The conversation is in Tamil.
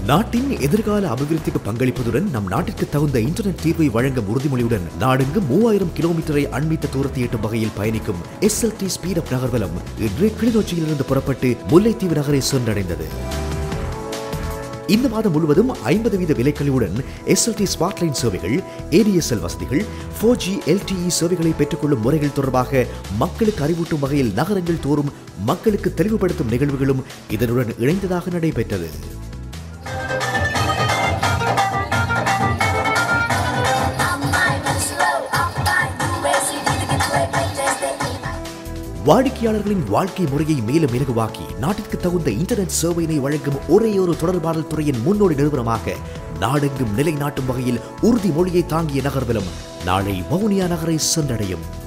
நாட்டின் எதிர்கால அபிவிருத்திக்கு பங்களிப்பதுடன் நம் நாட்டிற்கு தகுந்த இன்டர்நெட் தீர்வை வழங்கும் உறுதிமொழியுடன் நாடெங்கும் மூவாயிரம் கிலோமீட்டரை அண்மித்த தூரத்தை எட்டும் வகையில் பயணிக்கும் எஸ்எல்டி ஸ்பீட் அப் நகர்வலம் இன்று கிளிநொச்சியிலிருந்து புறப்பட்டு முல்லைத்தீவு நகரை சென்றடைந்தது இந்த மாதம் முழுவதும் ஐம்பது வீத விலைக்கழிவுடன் எஸ்எல்டி ஸ்மார்ட்லைன் சேவைகள் ஏடிஎஸ்எல் வசதிகள் ஃபோர் ஜி எல்டிஇ சேவைகளை பெற்றுக்கொள்ளும் முறைகள் தொடர்பாக மக்களுக்கு அறிவூட்டும் வகையில் நகரங்கள் தோறும் மக்களுக்கு தெளிவுபடுத்தும் நிகழ்வுகளும் இதனுடன் இணைந்ததாக நடைபெற்றது வாடிக்கையாளர்களின் வாழ்க்கை முறையை மேலும் இலகுவாக்கி நாட்டிற்கு தகுந்த இன்டர்நெட் சேவையினை வழங்கும் ஒரே ஒரு தொடர்பாடல் துறையின் முன்னோடி நிறுவனமாக நாடெங்கும் நிலைநாட்டும் வகையில் உறுதிமொழியை தாங்கிய நகர்வலம் நாளை வவுனியா நகரை சென்றடையும்